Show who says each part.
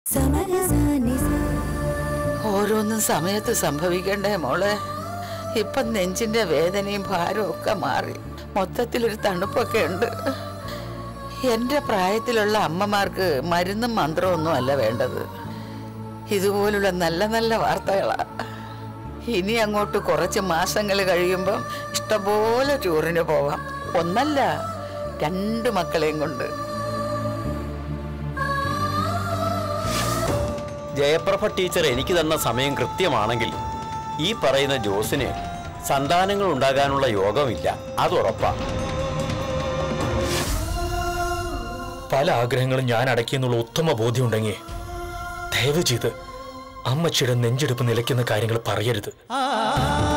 Speaker 1: ഓരോന്നും സമയത്ത് സംഭവിക്കണ്ടേ മോളെ ഇപ്പം നെഞ്ചിന്റെ വേദനയും ഭാരവും ഒക്കെ മാറി മൊത്തത്തിലൊരു തണുപ്പൊക്കെ ഉണ്ട് എന്റെ പ്രായത്തിലുള്ള അമ്മമാർക്ക് മരുന്നും മന്ത്രവും ഒന്നും അല്ല വേണ്ടത് ഇതുപോലുള്ള നല്ല നല്ല വാർത്തകളാ ഇനി അങ്ങോട്ട് കുറച്ച് മാസങ്ങൾ കഴിയുമ്പം ഇഷ്ടംപോലെ ടൂറിന് പോവാം ഒന്നല്ല രണ്ട് മക്കളെയും കൊണ്ട്
Speaker 2: ജയപ്രഭ ടീച്ചർ എനിക്ക് തന്ന സമയം കൃത്യമാണെങ്കിൽ ഈ പറയുന്ന ജോസിന് സന്താനങ്ങൾ ഉണ്ടാകാനുള്ള യോഗമില്ല അത് ഉറപ്പാ
Speaker 3: പല ആഗ്രഹങ്ങളും ഞാൻ അടക്കിയെന്നുള്ള ഉത്തമ ബോധ്യമുണ്ടെങ്കിൽ ദയവ് ചെയ്ത് അമ്മച്ചിയുടെ നെഞ്ചെടുപ്പ് നിലയ്ക്കുന്ന കാര്യങ്ങൾ പറയരുത്
Speaker 4: ആ